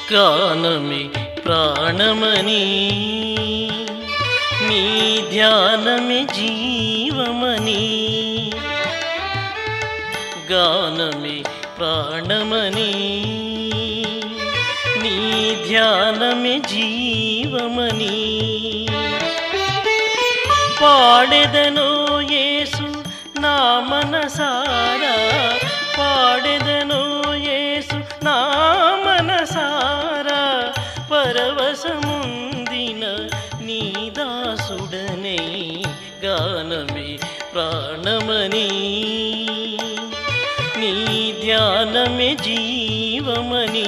గానమే ప్రాణమని నీ ధ్యానమే జీవమని గానమే ప్రాణమని నీ ధ్యానమే జీవమని పాడెదనో యేసు నా మనసారా పాడెదనో యేసు నా మనసారా పరవశముందిన నీ దాసుడనే గానమే ప్రాణమని నీ ధ్యానమే జీవమని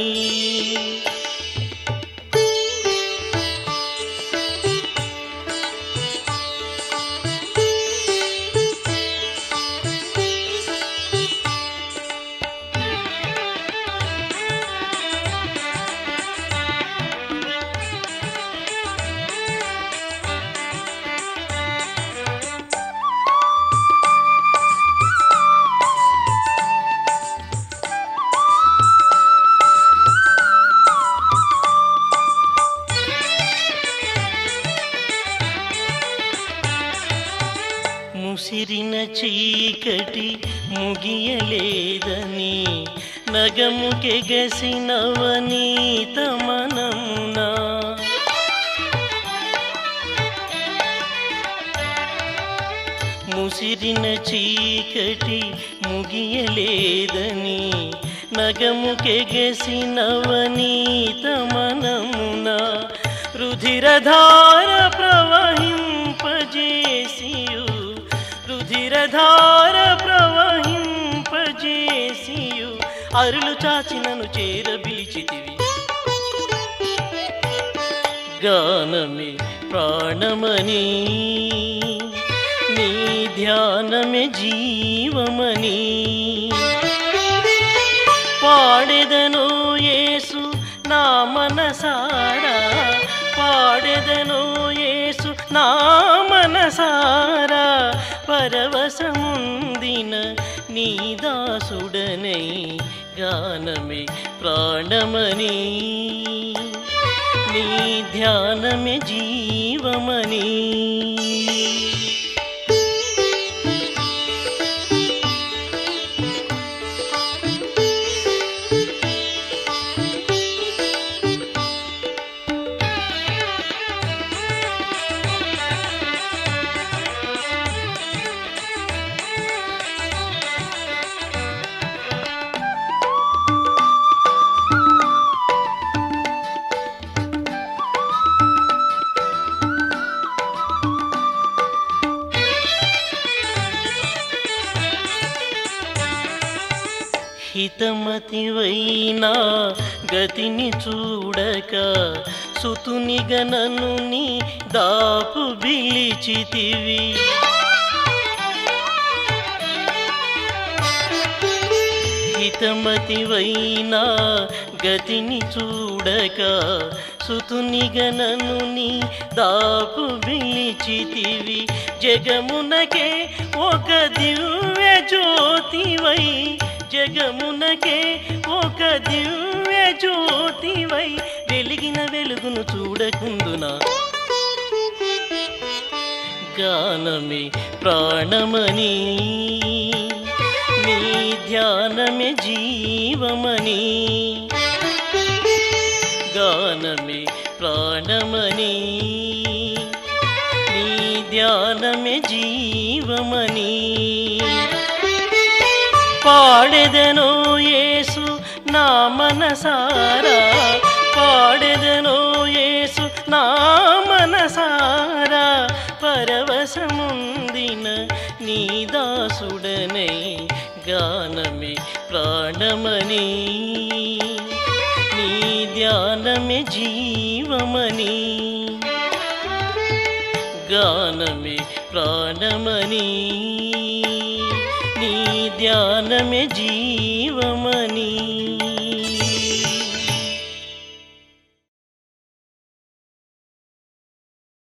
ముసిరిన చీకటి ముగియలేదని నగముకెగసినవనీత మనమునా ముసిరిన చీకటి ముగియలేదని నగముకెగసినవనీత మనమున రుధిరధార ప్రవహింపజేసియు రుధిరధార ప్రవహింపజేసియు అరులు చాచినను చేరబిలిచితివి గానమే ప్రాణమని నీ ధ్యానమే జీవమని పాడెదను యేసు నా మనసారా పాడెదను యేసు నా మనసారా పరవశముందిన నీ దాసుడనై గానమే ప్రాణమని నీ ధ్యానమే జీవమని హితమతివైనా గతిని చూడక సుతునిగనను నీ దాపు బిలిచితివి హితమతివైనా గతిని చూడక సుతునిగనను నీ దాపు బిలిచితివి జగమునకే ఒక దివ్య జ్యోతివై జగమునకే ఒక దివ్య జ్యోతివై వెలిగిన వెలుగును చూడకుందునా గానమే ప్రాణమని నీ ధ్యానమే జీవమని గానమే ప్రాణమని నీ ధ్యానమే జీవమని పాడెదనో యేసు నా మనసారా పాడెదనో యేసు నా మనసారా పరవశముందిన నీ దాసుడనై గానమే ప్రాణమని నీ ధ్యానమే జీవమని గానమే ప్రాణమని నీ ధ్యానమే జీవమని